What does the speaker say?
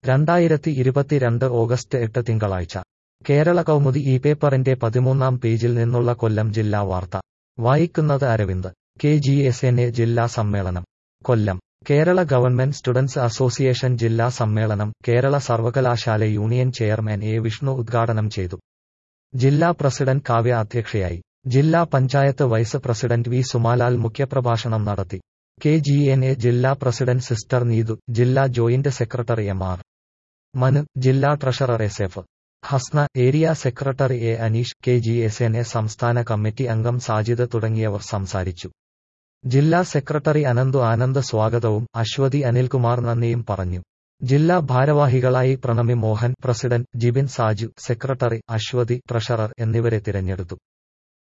രണ്ടായിരത്തി ഇരുപത്തിരണ്ട് ഓഗസ്റ്റ് എട്ട് തിങ്കളാഴ്ച കേരള കൗമുദി ഈ പേപ്പറിന്റെ പതിമൂന്നാം പേജിൽ നിന്നുള്ള കൊല്ലം ജില്ലാ വാർത്ത വായിക്കുന്നത് Aravind K G S N A ജില്ലാ സമ്മേളനം Kollam Kerala government students association ജില്ലാ സമ്മേളനം കേരള സർവകലാശാല യൂണിയൻ ചെയർമാൻ എ വിഷ്ണു ഉദ്ഘാടനം ചെയ്തു ജില്ലാ പ്രസിഡന്റ് കാവ്യ അധ്യക്ഷയായി ജില്ലാ panchayat vice president V Sumalal മുഖ്യപ്രഭാഷണം നടത്തി കെ ജി എൻ എ ജില്ലാ പ്രസിഡന്റ് സിസ്റ്റർ നീതു ജില്ലാ joint secretary M R Manu ജില്ലാ treasurer S F Hasna area secretary A Aneesh K G S N A സംസ്ഥാന കമ്മിറ്റി അംഗം സാജിദ് തുടങ്ങിയവർ സംസാരിച്ചു ജില്ലാ സെക്രട്ടറി അനന്തു ആനന്ദ് സ്വാഗതവും അശ്വതി അനിൽകുമാർ നന്ദിയും പറഞ്ഞു ജില്ലാ ഭാരവാഹികളായി Pranami Mohan president Jibin Saju secretary Aswathi treasurer എന്നിവരെ തിരഞ്ഞെടുത്തു